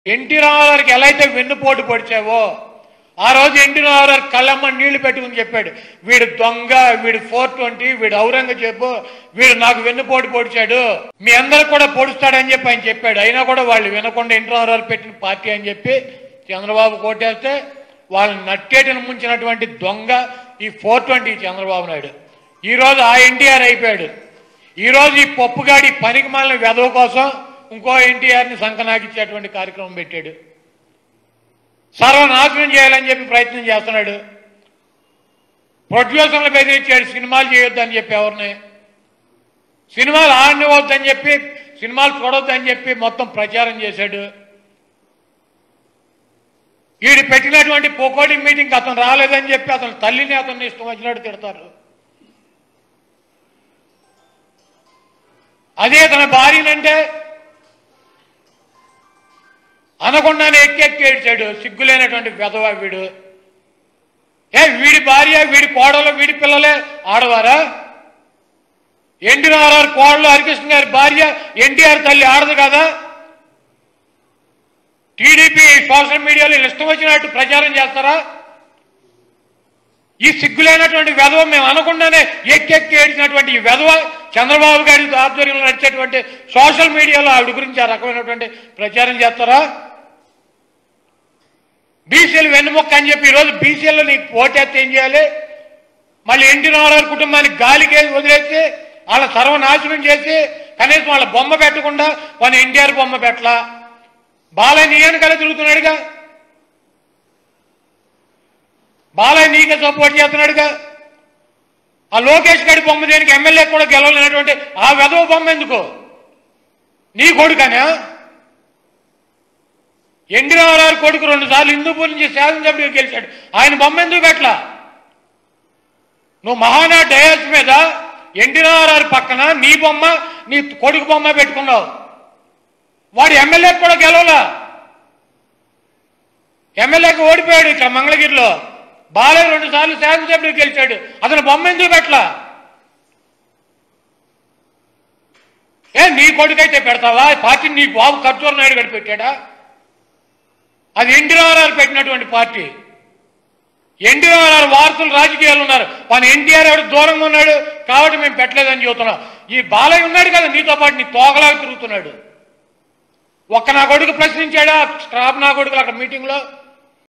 NT రామారావుకి ఎలా అయితే వెన్నుపోటు పొడిచావో ఆ రోజు ఎన్టీ రామారావు కళ్ళమ్మ నీళ్లు పెట్టుకుని చెప్పాడు వీడు దొంగ వీడు ఫోర్ ట్వంటీ వీడు ఔరంగజేబు వీడు నాకు వెన్నుపోటు పొడిచాడు మీ అందరికి కూడా పొడుస్తాడని చెప్పి ఆయన చెప్పాడు అయినా కూడా వాళ్ళు వినకుండా ఎన్టీ రామారావు పెట్టిన పార్టీ అని చెప్పి చంద్రబాబు కోటేస్తే వాళ్ళని నట్టేటను ముంచినటువంటి దొంగ ఈ ఫోర్ ట్వంటీ చంద్రబాబు నాయుడు ఈ రోజు ఆ ఎన్టీఆర్ అయిపోయాడు ఈ రోజు ఈ పప్పుగాడి పనికి మాలిన వెధవ కోసం ఇంకో ఎన్టీఆర్ని సంకనాకిచ్చేటువంటి కార్యక్రమం పెట్టాడు సర్వనాశనం చేయాలని చెప్పి ప్రయత్నం చేస్తున్నాడు ప్రొడ్యూసర్లు బెదిరించాడు సినిమాలు చేయొద్దని చెప్పి ఎవరిని సినిమాలు ఆడనివద్దని చెప్పి సినిమాలు చూడొద్దని చెప్పి మొత్తం ప్రచారం చేశాడు వీడు పెట్టినటువంటి పోకోడి మీటింగ్ అతను రాలేదని చెప్పి అతని తల్లిని అతన్ని ఇష్టం వచ్చినట్టు తిడతారు అదే తన భార్యనంటే అనకుండానే ఎక్కెక్కి ఏడ్చాడు సిగ్గులేనటువంటి వెధవ వీడు ఏ వీడి భార్య వీడి కోడలు వీడి పిల్లలే ఆడవారా ఎన్టీ రామారావు కోడలు హరికృష్ణ గారి భార్య ఎన్టీఆర్ తల్లి ఆడదు కదా టీడీపీ సోషల్ మీడియాలో వీళ్ళు ఇష్టం వచ్చినట్టు ప్రచారం చేస్తారా ఈ సిగ్గులేనటువంటి వెధవ మేము అనకుండానే ఎక్కెక్కి ఏడిచినటువంటి ఈ వెధవ చంద్రబాబు గారి ఆధ్వర్యంలో నడిచేటువంటి సోషల్ మీడియాలో ఆవిడ గురించి ఆ రకమైనటువంటి ప్రచారం చేస్తారా బీసీలు వెన్నుముక్క అని చెప్పి ఈరోజు బీసీలో నీకు ఓటేస్తే ఏం చేయాలి మళ్ళీ ఎన్టీ రామారావు కుటుంబానికి గాలికి వదిలేసి వాళ్ళ సర్వనాశనం చేసి కనీసం వాళ్ళ బొమ్మ పెట్టకుండా వాళ్ళ ఎన్టీఆర్ బొమ్మ పెట్టలా బాలయ్య నీ వెనకాల తిరుగుతున్నాడుగా బాలయ్య నీకే సపోర్ట్ చేస్తున్నాడుగా ఆ లోకేష్ గడి బొమ్మ దేనికి ఎమ్మెల్యే కూడా గెలవలేనటువంటి ఆ వెధవ బొమ్మ ఎందుకు నీ కొడుకనా ఎన్టీ రామారావు కొడుకు రెండు సార్లు హిందూపూర్ నుంచి శాసనసభ్యుడిగా గెలిచాడు ఆయన బొమ్మ ఎందుకు పెట్టలా నువ్వు మహానా డయాస్ మీద ఎన్టీ రామారావు పక్కన నీ బొమ్మ నీ కొడుకు బొమ్మ పెట్టుకున్నావు వాడు ఎమ్మెల్యే కూడా గెలవలా ఎమ్మెల్యేకి ఓడిపోయాడు ఇక్కడ మంగళగిరిలో బాలయ్య రెండు సార్లు శాసనసభ్యుడికి గెలిచాడు అతను బొమ్మ ఎందుకు పెట్టలా ఏ నీ కొడుకైతే పెడతావా పార్టీ నీ బాబు కర్జూర నాయుడు గడి పెట్టాడా అది ఎన్టీ రామారావు పెట్టినటువంటి పార్టీ ఎన్టీ రామారావు వారసులు రాజకీయాలు ఉన్నారు మన ఎన్టీఆర్ ఎవడు దూరంగా ఉన్నాడు కాబట్టి మేము పెట్టలేదని చెబుతున్నాం ఈ బాలయ్య ఉన్నాడు కదా నీతో పాటు నీ తోకలాగా తిరుగుతున్నాడు ఒక్క నా కొడుకు ప్రశ్నించాడా స్టాఫ్ నా కొడుకులు అక్కడ మీటింగ్లో